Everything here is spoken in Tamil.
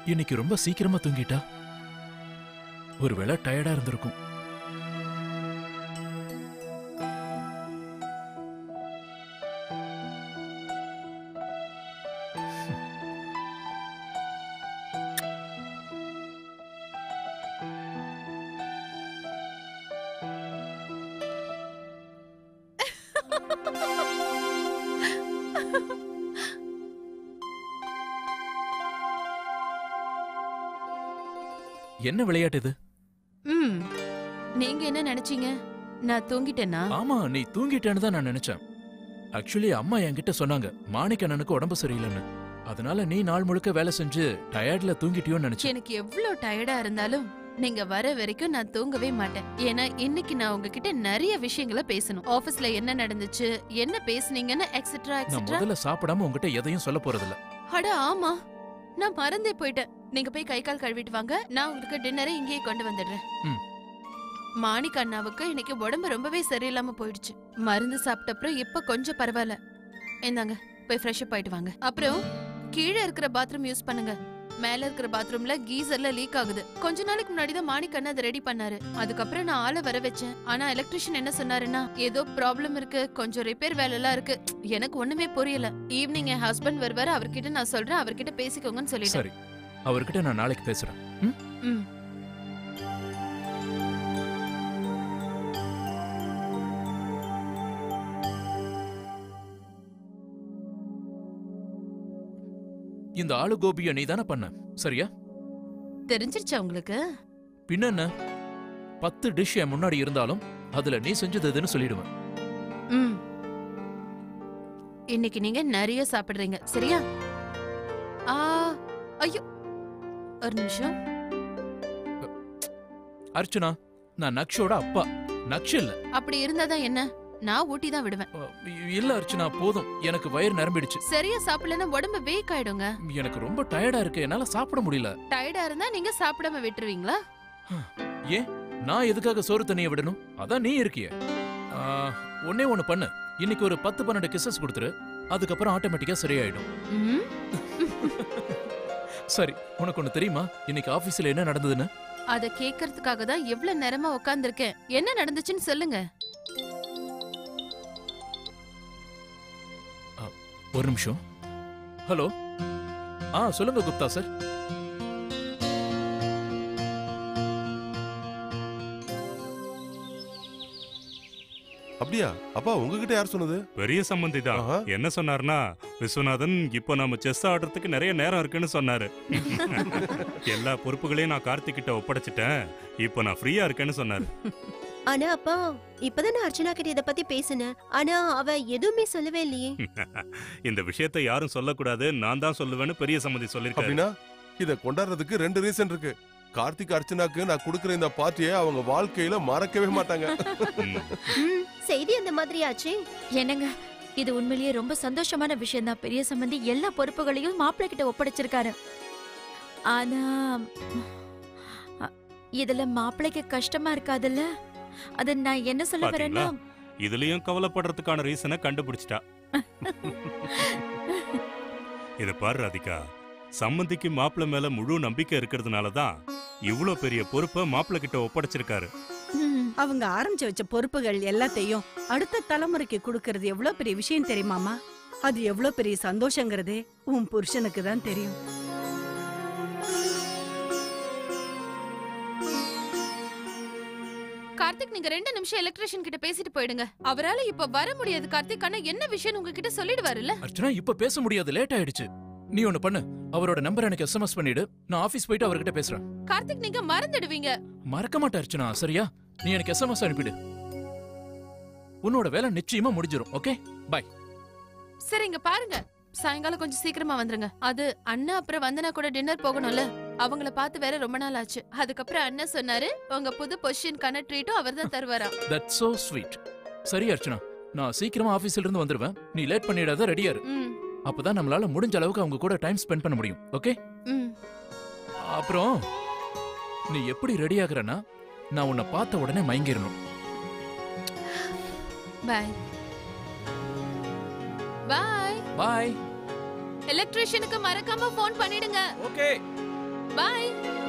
இன்னைக்கு ரொம்ப சீக்கிரமா தூங்கிட்டா ஒருவேளை டயர்டா இருந்திருக்கும் என்ன விளையாட்டு இது ம் நீங்க என்ன நினைச்சீங்க நான் தூங்கிட்டேனா ஆமா நீ தூங்கிட்டேன்னு தான் நான் நினைச்சேன் ஆக்சுவலி அம்மா என்கிட்ட சொன்னாங்க மாணிக்க அண்ணனுக்கு உடம்பு சரியில்லைன்னு அதனால நீ நாள் முழுக்க வேலை செஞ்சு டயர்ட்ல தூங்கிட்டியோன்னு நினைச்சேன் எனக்கு எவ்வளவு டயர்டா இருந்தாலும் நீங்க வர வரைக்கும் நான் தூங்கவே மாட்டேன் ஏன்னா இன்னைக்கு நான் உங்ககிட்ட நிறைய விஷயங்களை பேசணும் ஆபீஸ்ல என்ன நடந்துச்சு என்ன பேசுனீங்கன்னு எக்ஸெட்ரா நான் எக்ஸெட்ரா முதல்ல சாப்பிடாம உங்ககிட்ட எதையும் சொல்ல போறதில்ல அட ஆமா நான் மறந்தே போயிட்டேன் நீங்க போய் கை கால் கழுவிட்டு வாங்க நான் உங்களுக்கு டின்னரை இங்கேயே கொண்டு வந்துடுறேன் ம். மாணிக் அண்ணாவுக்கு இன்னைக்கு உடம்பு ரொம்பவே சரியில்லாம போயிடுச்சு மருந்து சாப்பிட்ட அப்புறம் இப்ப கொஞ்சம் பரவாயில்ல இந்தாங்க போய் ஃப்ரெஷ் அப் ஆயிட்டு வாங்க அப்புறம் கீழே இருக்கிற பாத்ரூம் யூஸ் பண்ணுங்க மேல இருக்கிற பாத்ரூம்ல கீசர்ல லீக் ஆகுது கொஞ்ச நாளைக்கு முன்னாடி தான் மாணிக் அண்ணா அதை ரெடி பண்ணாரு அதுக்கப்புறம் நான் ஆளை வர வச்சேன் ஆனா எலக்ட்ரிஷியன் என்ன சொன்னாருன்னா ஏதோ ப்ராப்ளம் இருக்கு கொஞ்சம் ரிப்பேர் வேலை எல்லாம் இருக்கு எனக்கு ஒண்ணுமே புரியல ஈவினிங் என் ஹஸ்பண்ட் வருவாரு அவர்கிட்ட நான் சொல்றேன் அவர்கிட்ட பேசிக்கோங்கன்னு சொல்லிட்டேன் சரி அவர்கிட்ட நான் நாளைக்கு பேசுறேன் ம்? ம். இந்த ஆளு கோபிய நீ தானே பண்ண சரியா தெரிஞ்சிருச்சா உங்களுக்கு பின்ன என்ன பத்து டிஷ் என் முன்னாடி இருந்தாலும் அதுல நீ செஞ்சது எதுன்னு சொல்லிடுவேன் ம் இன்னைக்கு நீங்க நிறைய சாப்பிடுறீங்க சரியா ஆ ஐயோ ஒரு நிமிஷம் அர்ச்சனா நான் நக்ஷோட அப்பா நக்ஷ் இல்ல அப்படி இருந்தாதான் என்ன நான் ஊட்டி தான் விடுவேன் அ, இல்ல அர்ச்சனா போதும் எனக்கு வயிறு நிரம்பிடுச்சு சரியா சாப்பிடலன்னா உடம்பு வீக் ஆயிடுங்க எனக்கு ரொம்ப டயர்டா இருக்கு என்னால சாப்பிட முடியல டயர்டா இருந்தா நீங்க சாப்பிடாம விட்டுருவீங்களா ஏன் நான் எதுக்காக சோறு தண்ணியை விடணும் அதான் நீ இருக்கிய ஆ, ஒண்ணே ஒண்ணு பண்ணு இன்னைக்கு ஒரு பத்து பன்னெண்டு கிசஸ் கொடுத்துரு அதுக்கப்புறம் ஆட்டோமேட்டிக்கா சரியாயிடும் ம் சரி உனக்கு ஒண்ணு தெரியுமா இன்னைக்கு ஆபீஸ்ல என்ன நடந்ததுன்னு அத கேக்குறதுக்காக தான் எவ்வளவு நேரமா உட்கார்ந்திருக்கேன் என்ன நடந்துச்சுன்னு சொல்லுங்க ஒரு நிமிஷம் ஹலோ ஆ சொல்லுங்க குப்தா சார் அப்படியா அப்பா உங்ககிட்ட யார் சொன்னது பெரிய சம்பந்தி தான் ஆஹா. என்ன சொன்னாருன்னா விஸ்வநாதன் இப்போ நம்ம செஸ் ஆடுறதுக்கு நிறைய நேரம் இருக்குன்னு சொன்னாரு எல்லா பொறுப்புகளையும் நான் கார்த்திக் கிட்ட ஒப்படைச்சிட்டேன் இப்போ நான் ஃப்ரீயா இருக்கேன்னு சொன்னாரு ஆனா அப்பா இப்பதான் நான் அர்ச்சனா கிட்ட இத பத்தி பேசினேன் ஆனா அவ எதுவுமே சொல்லவே இல்லையே இந்த விஷயத்தை யாரும் சொல்லக்கூடாது நான் தான் சொல்லுவேன்னு பெரிய சம்மந்தி சொல்லிருக்காரு அப்படின்னா இத கொண்டாடுறதுக்கு ரெண்டு ரீசன் இருக்கு கார்த்திக் அர்ச்சனாக்கு நான் கொடுக்கிற இந்த பார்ட்டியை அவங்க வாழ்க்கையில மறக்கவே மாட்டாங்க ம். ம், செய்தி அந்த மாதிரி ஆச்சே என்னங்க இது உண்மையிலேயே ரொம்ப சந்தோஷமான விஷயம் தான் பெரிய சம்பந்தி எல்லா பொறுப்புகளையும் மாப்பிள்ளை கிட்ட ஒப்படைச்சிருக்காரு ஆனா அ, இதுல மாப்பிள்ளைக்கு கஷ்டமா இருக்காதுல்ல அது நான் என்ன சொல்ல வரேன்னா இதுலயும் கவலைப்படுறதுக்கான ரீசனை கண்டுபிடிச்சிட்டா இத பாரு ராதிகா சம்மந்திக்கு மாப்பிள்ளை மேல முழு நம்பிக்கை இருக்கிறதுனால தான் இவ்ளோ பெரிய பொறுப்பை மாப்பிள்ளை கிட்ட ஒப்படைச்சிருக்காரு ம், அவங்க ஆரம்பிச்சு வச்ச பொறுப்புகள் எல்லாத்தையும் அடுத்த தலைமுறைக்கு கொடுக்கறது எவ்வளவு பெரிய விஷயம் தெரியுமாமா அது எவ்வளவு பெரிய சந்தோஷங்கிறதே உன் புருஷனுக்கு தான் தெரியும் கார்த்திக் நீங்க ரெண்டு நிமிஷம் எலக்ட்ரிஷியன் கிட்ட பேசிட்டு போயிடுங்க அவரால இப்ப வர முடியாது கார்த்திக் ஆனா என்ன விஷயம் உங்ககிட்ட சொல்லிடுவாருல்ல அர்ச்சனா இப்ப பேச முடியாது லேட் ஆயிடுச்சு நீ ஒண்ணு பண்ணு அவரோட நம்பர் எனக்கு எஸ்எம்எஸ் பண்ணிடு நான் ஆபீஸ் போயிட்டு அவர்கிட்ட பேசுறேன் கார்த்திக் நீங்க மறந்துடுவீங்க மறக்க மாட்டேன் அர்ச்சனா சரியா நீ எனக்கு எஸ்எம்எஸ் அனுப்பிடு உன்னோட வேலை நிச்சயமா முடிஞ்சிரும் ஓகே பை சரி இங்க பாருங்க சாயங்காலம் கொஞ்சம் சீக்கிரமா வந்துருங்க அது அண்ணா அப்புறம் வந்தனா கூட டின்னர் போகணும்ல அவங்கள பார்த்து வேற ரொம்ப நாள் ஆச்சு அதுக்கப்புறம் அண்ணன் சொன்னாரு உங்க புது பொசிஷனுக்கான ட்ரீட்டும் அவர் தான் தருவாரா தட்ஸ் சோ ஸ்வீட் சரி அர்ச்சனா நான் சீக்கிரமா ஆபீஸ்ல இருந்து வந்துருவேன் நீ லேட் பண்ணிடாத ரெடியா இரு ம் அப்பதான் நம்மளால முடிஞ்ச அளவுக்கு அவங்க கூட டைம் ஸ்பெண்ட் பண்ண முடியும் ஓகே ம் அப்புறம் நீ எப்படி ரெடி ஆகுறனா நான் உன்னை பார்த்த உடனே மயங்கிடணும் பாய் பாய் பாய் எலக்ட்ரிஷியனுக்கு மறக்காம ஃபோன் பண்ணிடுங்க ஓகே பாய்